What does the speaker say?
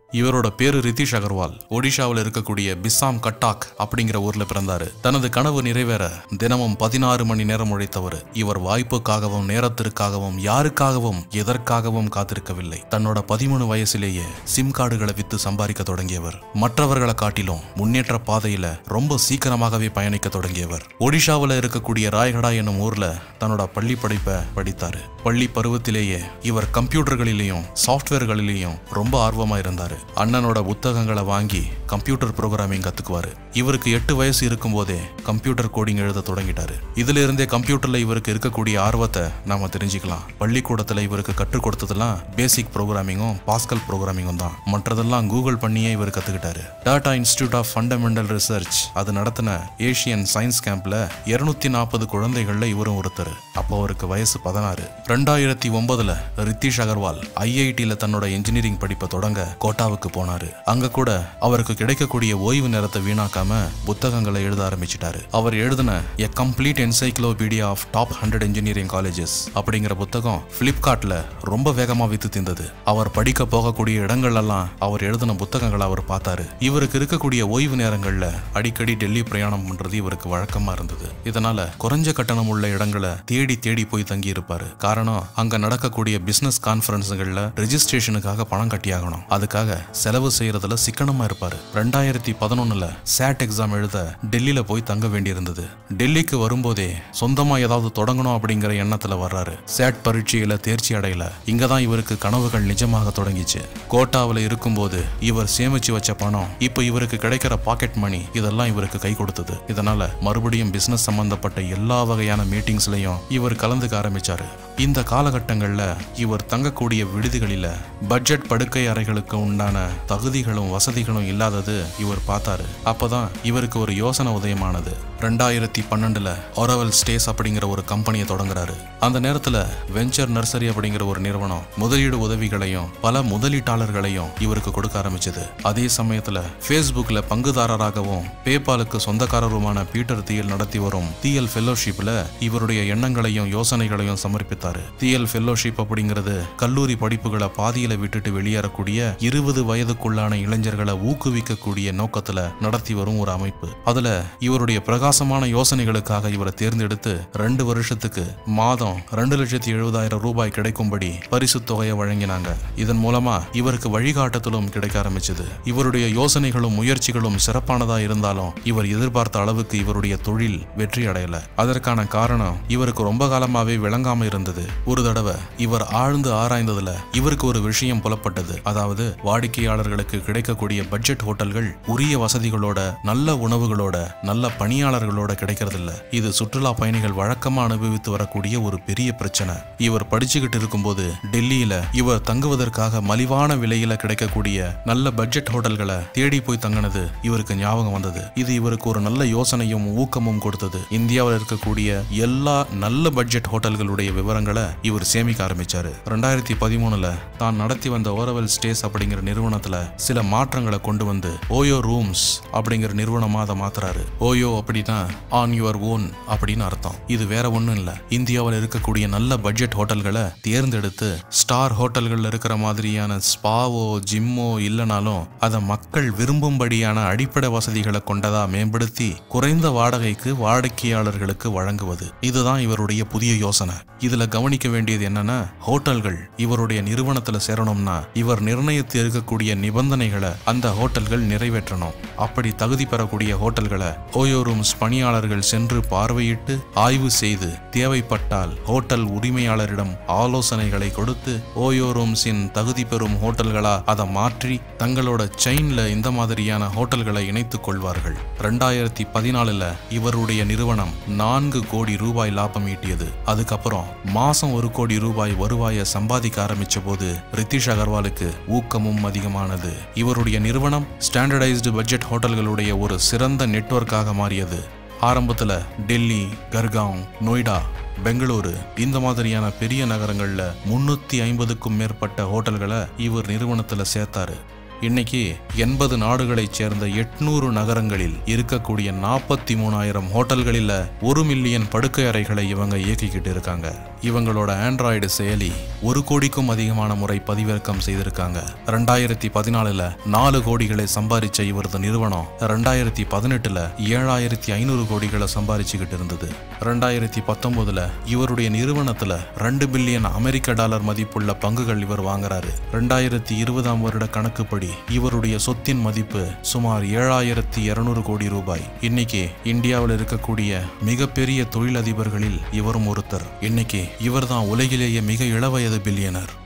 இவரோட பேரு ரிதிஷ் அகர்வால் ஒடிஷாவில் இருக்கக்கூடிய பிசாம் கட்டாக் அப்படிங்கிற ஊர்ல பிறந்தாரு தனது கனவு நிறைவேற தினமும் பதினாறு மணி நேரம் உழைத்தவர் இவர் வாய்ப்புக்காகவும் நேரத்திற்காகவும் யாருக்காகவும் எதற்காகவும் காத்திருக்கவில்லை தன்னோட பதிமூணு வயசிலேயே சிம் கார்டுகளை வித்து சம்பாதிக்க தொடங்கியவர் மற்றவர்களை காட்டிலும் முன்னேற்ற பாதையில ரொம்ப சீக்கிரமாகவே பயணிக்க தொடங்கியவர் ஒடிஷாவில் இருக்கக்கூடிய ராயகடா என்னும் ஊர்ல தன்னோட பள்ளி படிப்பை படித்தாரு பள்ளி பருவத்திலேயே இவர் கம்ப்யூட்டர்களிலேயும் சாஃப்ட்வேர்களிலேயும் ரொம்ப ஆர்வமா இருந்தாரு அண்ணனோட புத்தகங்களை வாங்கி கம்ப்யூட்டர் ப்ரோக்ராமிங் கத்துக்குவாரு இவருக்கு எட்டு வயசு இருக்கும்போதே கம்ப்யூட்டர் கோடிங் எழுத தொடங்கிட்டாரு இதுல இருந்தே கம்ப்யூட்டர்ல இவருக்கு இருக்கக்கூடிய ஆர்வத்தை நாம தெரிஞ்சுக்கலாம் பள்ளிக்கூடத்துல இவருக்கு கற்றுக் கொடுத்ததெல்லாம் பேசிக் ப்ரோக்ராமிங்கும் பாஸ்கல் ப்ரோக்ராமிங்கும் தான் மற்றதெல்லாம் கூகுள் பண்ணியே இவர் கத்துக்கிட்டாரு Tata institute of fundamental research அது நடத்தின ஏஷியன் சயின்ஸ் கேம்ப்ல இருநூத்தி நாற்பது குழந்தைகள்ல இவரும் ஒருத்தர் அப்போ அவருக்கு வயசு பதினாறு ரெண்டாயிரத்தி ஒன்பதுல ரித்திஷ் அகர்வால் ஐஐடியில தன்னோட இன்ஜினியரிங் படிப்பை தொடங்க கோட்டாவுக்கு போனாரு அங்க கூட அவருக்கு கிடைக்கக்கூடிய ஓய்வு நேரத்தை வீணாக்காம புத்தகங்களை எழுத ஆரம்பிச்சிட்டாரு அவர் எழுதின a complete encyclopedia of top hundred engineering colleges அப்படிங்கிற புத்தகம் பிளிப்கார்ட்ல ரொம்ப வேகமா வித்து தீர்ந்தது அவர் படிக்க போகக்கூடிய இடங்கள் எல்லாம் அவர் எழுதின புத்தகங்களை அவர் பார்த்தாரு இவருக்கு இருக்கக்கூடிய ஓய்வு நேரங்கள்ல அடிக்கடி டெல்லி பிரயாணம் பண்றது இவருக்கு வழக்கமா இருந்தது இதனால குறைஞ்ச கட்டணம் உள்ள இடங்களை தேடி தேடி போய் தங்கி இருப்பாரு காரணம் அங்க நடக்கக்கூடிய பிசினஸ் கான்ஃபரன்ஸுகள்ல ரெஜிஸ்ட்ரேஷனுக்காக பணம் கட்டியாகணும் அதுக்காக செலவு செய்யறதுல சிக்கனமா இருப்பாரு ரெண்டாயிரத்தி பதினொன்னுல சேட் எக்ஸாம் எழுத டெல்லியில போய் தங்க வேண்டியிருந்தது டெல்லிக்கு வரும்போதே சொந்தமா ஏதாவது தொடங்கணும் அப்படிங்கிற எண்ணத்துல வர்றாரு சேட் பரீட்சையில தேர்ச்சி அடையல இங்கதான் இவருக்கு கனவுகள் நிஜமாக தொடங்கிச்சு கோட்டாவில் இருக்கும்போது இவர் சேமிச்சு வச்ச பணம் இப்போ இவருக்கு கிடைக்கிற பாக்கெட் மணி இதெல்லாம் இவருக்கு கை கொடுத்தது இதனால மறுபடியும் பிசினஸ் சம்பந்தப்பட்ட எல்லா வகையான மீட்டிங்ஸ்லயும் இவர் கலந்துக்க ஆரம்பிச்சாரு இந்த காலகட்டங்கள்ல இவர் தங்கக்கூடிய விடுதிகளில பட்ஜெட் படுக்கை அறைகளுக்கு உண்டான தகுதிகளும் வசதிகளும் இல்லாதது இவர் பார்த்தாரு அப்பதான் இவருக்கு ஒரு யோசனை உதயமானது ரெண்டாயிரத்தி பன்னெண்டுல ஒரவல் ஸ்டேஸ் அப்படிங்கிற ஒரு கம்பெனியை தொடங்குறாரு அந்த நேரத்துல வெஞ்சர் நர்சரி அப்படிங்கிற ஒரு நிறுவனம் முதலீடு உதவிகளையும் பல முதலீட்டாளர்களையும் இவருக்கு கொடுக்க ஆரம்பிச்சது அதே சமயத்துல Facebookல பங்குதாரராகவும் பேபாலுக்கு சொந்தக்காரருமான பீட்டர் தியல் நடத்தி வரும் தியல் ஃபெல்லோஷிப்ல இவருடைய எண்ணங்களையும் யோசனைகளையும் சமர்ப்பித்தாரு தியல் ஃபெல்லோஷிப் அப்படிங்கிறது கல்லூரி படிப்புகளை பாதியில விட்டுட்டு வெளியேறக்கூடிய இருபது வயதுக்குள்ளான இளைஞர்களை ஊக்குவிக்கக்கூடிய நோக்கத்துல நடத்தி வரும் ஒரு அமைப்பு அதுல இவருடைய பிரகாசமான யோசனைகளுக்காக இவரை தேர்ந்தெடுத்து ரெண்டு வருஷத்துக்கு மாதம் ரெண்டு லட்சத்தி எழுபதாயிரம் ரூபாய் கிடைக்கும்படி பரிசு தொகையை வழங்கினாங்க இதன் மூலமா இவருக்கு வழிகாட்டுதலும் கிடைக்க ஆரம்பிச்சது இவருடைய யோசனைகளும் முயற்சிகளும் சிறப்பானதா இருந்தாலும் இவர் எதிர்பார்த்த அளவுக்கு இவருடைய தொழில் வெற்றி அடையல அதற்கான காரணம் இவருக்கு ரொம்ப காலமாவே விளங்காம இருந்தது ஒரு தடவை இவர் ஆழ்ந்து ஆராய்ந்ததுல இவருக்கு ஒரு விஷயம் புலப்பட்டது அதாவது வாடிக்கையாளர்களுக்கு கிடைக்கக்கூடிய பட்ஜெட் ஹோட்டல்கள் உரிய வசதிகளோட நல்ல உணவுகளோட நல்ல பணியாளர்களோட கிடைக்கிறதில்ல இது சுற்றுலா பயணிகள் வழக்கமா அனுபவித்து வரக்கூடிய ஒரு பெரிய பிரச்சனை இவர் படிச்சுக்கிட்டு இருக்கும்போது டெல்லியில இவர் தங்குவதற்காக மலிவான விலையில கிடைக்கக்கூடிய நல்ல பட்ஜெட் ஹோட்டல்களை தேடி போய் தங்கினது இவருக்கு ஞாபகம் வந்தது இது இவருக்கு ஒரு நல்ல யோசனையும் ஊக்கமும் கொடுத்தது இந்தியாவில் இருக்கக்கூடிய எல்லா நல்ல பட்ஜெட் ஹோட்டல்களுடைய விவரங்களை இவர் சேமிக்க ஆரம்பிச்சாரு ரெண்டாயிரத்தி பதிமூணுல தான் நடத்தி வந்த ஓரவல் ஸ்டேஸ் அப்படிங்கிற நிறுவனத்துல சில மாற்றங்களை கொண்டு வந்து ஓயோ ரூம்ஸ் அப்படிங்கிற நிறுவனமா அதை மாத்துறாரு ஓயோ அப்படின்னா ஆன் யுவர் ஓன் அப்படின்னு அர்த்தம் இது வேற ஒண்ணும் இல்ல இந்தியாவில் இருக்கக்கூடிய நல்ல பட்ஜெட் ஹோட்டல்களை தேர்ந்தெடுத்து ஸ்டார் ஹோட்டல்கள்ல இருக்கிற மாதிரியான ஸ்பாவோ ஜிம்மோ இல்லைனாலும் அதை மக்கள் விரும்பும்படியான அடிப்படை வசதிகளை கொண்டதா மேம்படுத்தி குறைந்த வாடகைக்கு வாடிக்கையாளர்களுக்கு வழங்குவது இதுதான் இவருடைய புதிய யோசனை இதுல கவனிக்க வேண்டியது என்னன்னா ஹோட்டல்கள் இவருடைய நிறுவனத்துல சேரணும்னா இவர் நிர்ணயித்து இருக்கக்கூடிய நிபந்தனைகளை அந்த ஹோட்டல்கள் நிறைவேற்றணும் அப்படி தகுதி பெறக்கூடிய ஹோட்டல்களை ஓயோ ரூம்ஸ் பணியாளர்கள் சென்று பார்வையிட்டு ஆய்வு செய்து தேவைப்பட்டால் ஹோட்டல் உரிமையாளரிடம் ஆலோசனைகளை கொடுத்து ஓயோ ரூம்ஸின் தகுதி பெறும் ஹோட்டல்களா அதை மாற்றி தங்களோட செயின்ல இந்த மாதிரியான ஹோட்டல்களை இணைத்துக் கொள்வார்கள் ரெண்டாயிரத்தி பதினாலுல இவருடைய நிறுவனம் நான்கு கோடி ரூபாய் லாபம் ஈட்டியது அதுக்கப்புறம் மாசம் ஒரு கோடி ரூபாய் வருவாயை சம்பாதிக்க ஆரம்பிச்ச போது ரித்திஷ் அகர்வாலுக்கு ஊக்கமும் அதிகமானது இவருடைய நிறுவனம் ஸ்டாண்டர்டைஸ்டு பட்ஜெட் ஹோட்டல்களுடைய ஒரு சிறந்த நெட்வொர்க்காக மாறியது ஆரம்பத்துல டெல்லி கர்காவ் நொய்டா பெங்களூரு இந்த மாதிரியான பெரிய நகரங்கள்ல முன்னூத்தி ஐம்பதுக்கும் மேற்பட்ட ஹோட்டல்களை இவர் நிறுவனத்துல சேர்த்தாரு இன்னைக்கு எண்பது நாடுகளைச் சேர்ந்த எட்நூறு நகரங்களில் இருக்கக்கூடிய நாற்பத்தி மூணாயிரம் ஹோட்டல்களில் ஒரு மில்லியன் படுக்கை அறைகளை இவங்க இயக்கிக்கிட்டு இருக்காங்க இவங்களோட ஆண்ட்ராய்டு செயலி ஒரு கோடிக்கும் அதிகமான முறை பதிவிறக்கம் செய்திருக்காங்க ரெண்டாயிரத்தி பதினாலுல நாலு கோடிகளை சம்பாதிச்ச இவரது நிறுவனம் ரெண்டாயிரத்தி பதினெட்டுல ஏழாயிரத்தி ஐநூறு கோடிகளை சம்பாதிச்சுக்கிட்டு இருந்தது ரெண்டாயிரத்தி பத்தொன்பதுல இவருடைய நிறுவனத்துல ரெண்டு பில்லியன் அமெரிக்க டாலர் மதிப்புள்ள பங்குகள் இவர் வாங்குறாரு ரெண்டாயிரத்தி இருபதாம் வருட கணக்குப்படி இவருடைய சொத்தின் மதிப்பு சுமார் ஏழாயிரத்தி இருநூறு கோடி ரூபாய் இன்னைக்கு இந்தியாவில் இருக்கக்கூடிய மிகப்பெரிய தொழிலதிபர்களில் இவரும் ஒருத்தர் இன்னைக்கு இவர்தான் உலகிலேயே மிக இளவயது பில்லியனர்